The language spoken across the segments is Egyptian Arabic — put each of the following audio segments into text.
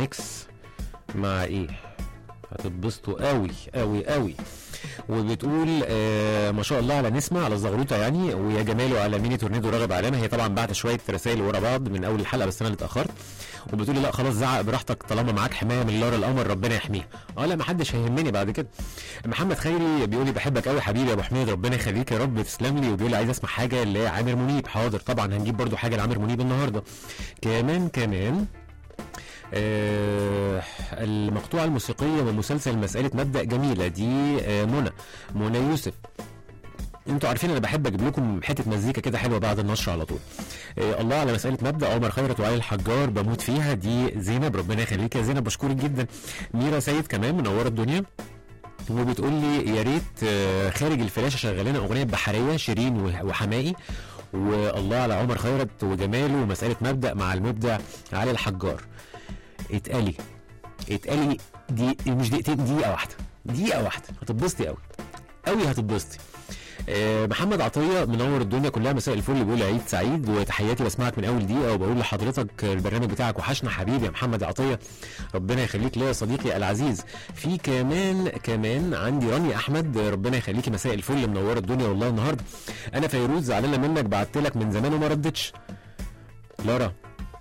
ميكس مع ايه هتتبسطوا قوي قوي قوي وبتقول آه ما شاء الله على نسمة على الزغروطة يعني ويا جماله على ميني تورنيدو راغب علامة هي طبعا بعت شوية رسائل ورا بعض من أول الحلقة بس أنا اللي اتأخرت وبتقولي لا خلاص زعق براحتك طالما معاك حماية من لارا القمر ربنا يحميها اه لا ما حدش هيهمني بعد كده محمد خيري بيقول لي بحبك قوي حبيبي يا ابو حميد ربنا يخليك يا رب تسلم لي وبيقول لي عايز اسمع حاجه لعامر منيب حاضر طبعا هنجيب برضو حاجه لعامر منيب النهارده كمان كمان آه المقطوعة الموسيقية ومسلسل مسألة مبدأ جميلة دي آه منى منى يوسف انتوا عارفين انا بحب اجيب لكم حته مزيكا كده حلوه بعد النشر على طول آه الله على مساله مبدا عمر خيرت وعلي الحجار بموت فيها دي زينب ربنا يخليك يا زينب بشكرك جدا ميرا سيد كمان منوره الدنيا وبتقول لي يا ريت آه، خارج الفلاشه شغل لنا اغنيه بحريه شيرين وح- وحمائي والله على عمر خيرت وجماله ومساله مبدا مع المبدع علي الحجار اتقالي اتقالي دي مش دقيقتين دقيقه واحده دقيقه واحده هتتبسطي قوي قوي هتتبسطي آه، محمد عطيه منور الدنيا كلها مساء الفل بيقول عيد سعيد وتحياتي بسمعك من اول دقيقه وبقول لحضرتك البرنامج بتاعك وحشنا حبيبي يا محمد عطيه ربنا يخليك ليا يا صديقي العزيز في كمان كمان عندي رانيا احمد ربنا يخليكي مساء الفل منوره الدنيا والله النهارده انا فيروز زعلانه منك بعت لك من زمان وما ردتش لارا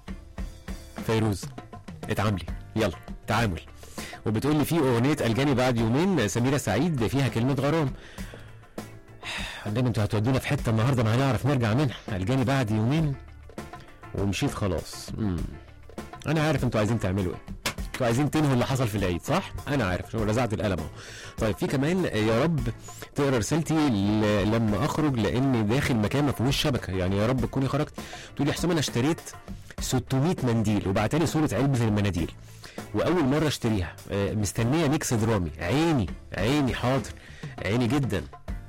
فيروز اتعاملي يلا تعامل وبتقول لي في اغنيه الجاني بعد يومين سميره سعيد فيها كلمه غرام دايما انتوا هتودونا في حته النهارده ما هنعرف نرجع منها الجاني بعد يومين ومشيت خلاص مم. انا عارف انتوا عايزين تعملوا ايه انتوا عايزين تنهوا اللي حصل في العيد صح انا عارف عشان رزعت القلم اهو طيب في كمان يا رب تقرا رسالتي ل- لما اخرج لان داخل مكان ما فيهوش شبكه يعني يا رب تكوني خرجت تقول لي حسام انا اشتريت 600 منديل وبعتلي صوره علبه المناديل واول مره اشتريها آه، مستنيه ميكس درامي عيني عيني حاضر عيني جدا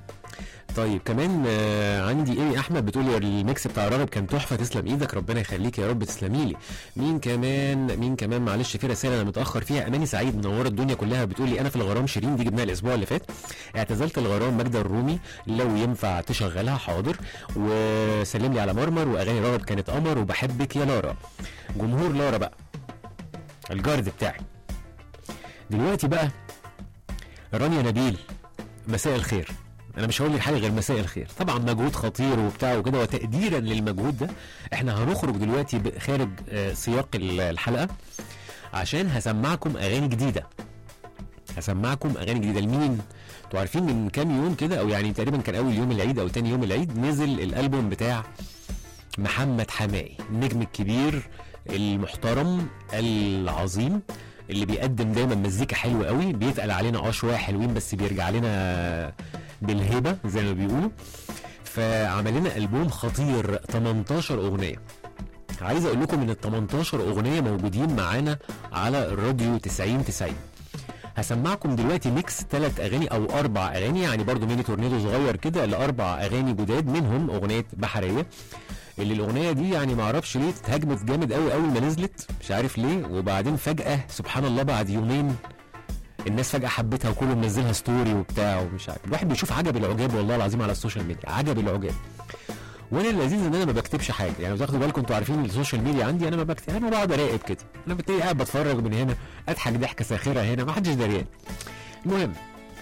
طيب كمان آه عندي ايمي احمد بتقول لي الميكس بتاع راغب كان تحفه تسلم ايدك ربنا يخليك يا رب تسلمي لي مين كمان مين كمان معلش في رساله انا متاخر فيها اماني سعيد منوره الدنيا كلها بتقول لي انا في الغرام شيرين دي جبناها الاسبوع اللي فات اعتزلت الغرام ماجدة الرومي لو ينفع تشغلها حاضر وسلم لي على مرمر واغاني راغب كانت قمر وبحبك يا لارا جمهور لارا بقى الجارد بتاعي دلوقتي بقى رانيا نبيل مساء الخير انا مش هقول لك حاجه غير مساء الخير طبعا مجهود خطير وبتاع وكده وتقديرا للمجهود ده احنا هنخرج دلوقتي ب- خارج آه، سياق ال- الحلقه عشان هسمعكم اغاني جديده هسمعكم اغاني جديده لمين انتوا عارفين من كام يوم كده او يعني تقريبا كان اول يوم العيد او تاني يوم العيد نزل الالبوم بتاع محمد حمائي النجم الكبير المحترم العظيم اللي بيقدم دايما مزيكا حلوه قوي بيتقل علينا اه شويه حلوين بس بيرجع لنا بالهبه زي ما بيقولوا فعمل لنا البوم خطير 18 اغنيه عايز اقول لكم ان ال 18 اغنيه موجودين معانا على الراديو 90 90 هسمعكم دلوقتي ميكس ثلاث اغاني او اربع اغاني يعني برضو ميني تورنيدو صغير كده لاربع اغاني جداد منهم اغنيه بحريه اللي الاغنيه دي يعني ما اعرفش ليه اتهاجمت جامد قوي اول ما نزلت مش عارف ليه وبعدين فجاه سبحان الله بعد يومين الناس فجاه حبتها وكله منزلها ستوري وبتاع ومش عارف الواحد بيشوف عجب العجاب والله العظيم على السوشيال ميديا عجب العجاب وانا اللذيذ ان انا ما بكتبش حاجه يعني بتاخدوا بالكم انتوا عارفين السوشيال ميديا عندي انا ما بكتب انا بقعد اراقب كده انا بتلاقي قاعد بتفرج من هنا اضحك ضحكه ساخره هنا ما حدش دريان المهم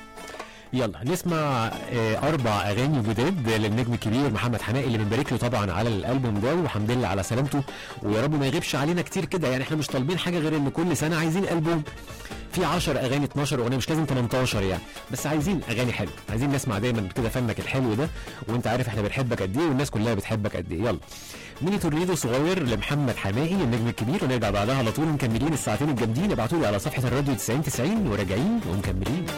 يلا نسمع آه، اربع اغاني جداد للنجم الكبير محمد حمائي اللي بنبارك له طبعا على الالبوم ده والحمد لله على سلامته ويا رب ما يغيبش علينا كتير كده يعني احنا مش طالبين حاجه غير ان كل سنه عايزين البوم في 10 اغاني 12 اغنيه مش لازم 18 يعني بس عايزين اغاني حلوه عايزين نسمع دايما كده فنك الحلو ده وانت عارف احنا بنحبك قد ايه والناس كلها بتحبك قد ايه يلا ميني تورنيدو صغير لمحمد حمائي النجم الكبير ونرجع بعدها على طول مكملين الساعتين الجامدين ابعتوا لي على صفحه الراديو 90 90 وراجعين ومكملين